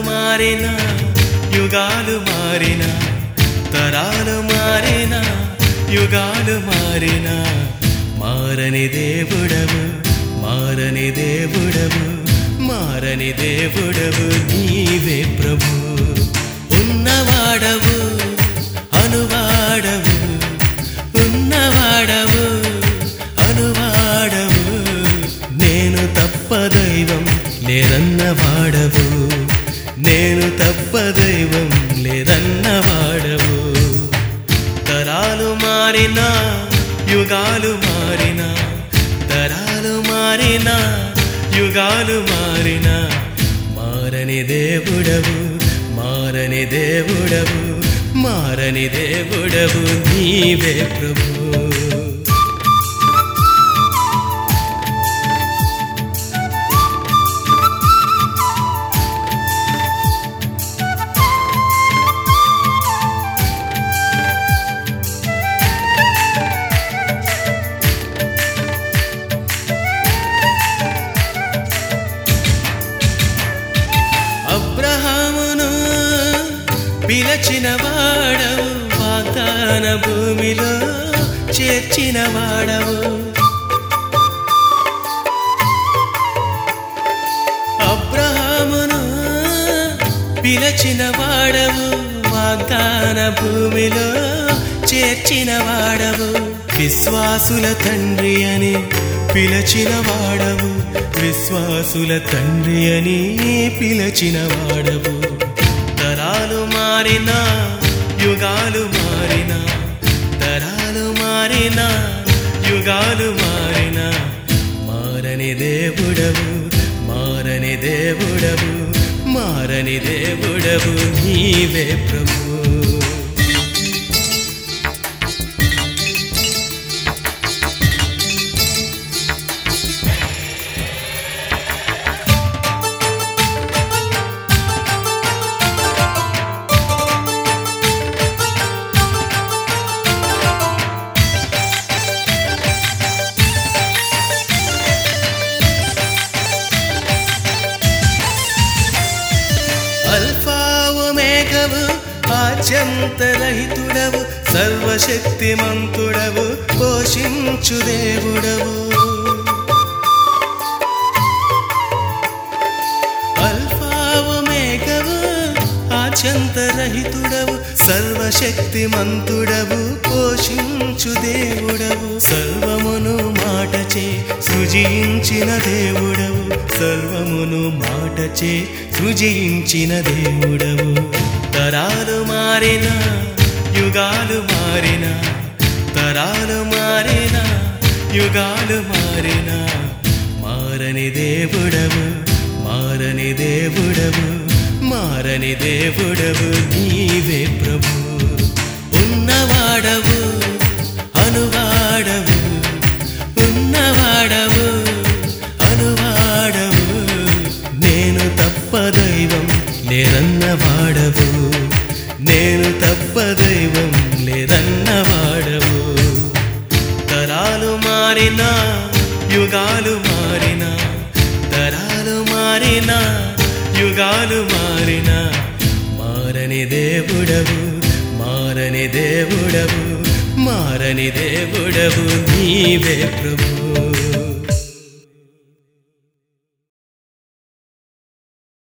మారిన యుగాలు మారిన తరాలు మారిన యుగాలు మారిన మారని దేవుడవు మారని దేవుడవు మారని దేవుడవు నీవే ప్రభు ఉన్నవాడవు అనువాడవు ఉన్నవాడవు అనువాడవు నేను తప్ప దైవం లేరన్నవాడవు నేను తప్ప దైవం లేరన్నవాడవు తరాలు మారినా యుగాలు మారినా తరాలు మారినా యుగాలు మారినా మారని దేవుడవు మారని దేవుడవు మారని దేవుడవు నీవే ప్రభు అబ్రహామును పిలచిన వాడవు వాగ్దాన భూమిలో చేర్చిన వాడవు అబ్రహామును పిలచిన వాడవు వాగ్దాన భూమిలో చేర్చిన వాడవు విశ్వాసుల తండ్రి అని పిలచిన వాడవు విశ్వాసుల తండ్రి అని పిలచిన వాడవు తరాలు మారినా యుగాలు మారినా తరాలు మారినా యుగాలు మారినా మారని దేవుడవు మారని దేవుడవు మారని దేవుడవు నీవే ప్రభు అల్ఫావు మేఘవు ఆద్యంతరహితుడవు సర్వశక్తిమంతుడవు పోషించు దేవుడవు అల్ఫావు మేఘవు ఆద్యంతరహితుడవు సర్వశక్తిమంతుడవు పోషించు దేవుడవు సర్వమును మాటచే సృజించిన దేవుడవు సర్వమును మాటచే సృజించిన దేవుడవు తరాలు మారిన యుగాలు మారిన తరాలు మారిన యుగాలు మారిన మారని దేవుడవు మారని దేవుడవు మారని దేవుడవు నీవే ప్రభు ఉన్నవాడవు అనువాడవు ఉన్నవాడవు అనువాడవు నేను తప్ప దైవం లేరన్నవాడవు నేను తప్ప దైవం లేరన్నవాడవు తరాలు మారినా యుగాలు మారినా తరాలు మారినా యుగాలు మారినా మారని దేవుడవు మారని దేవుడవు మారని దేవుడవు నీవే ప్రభు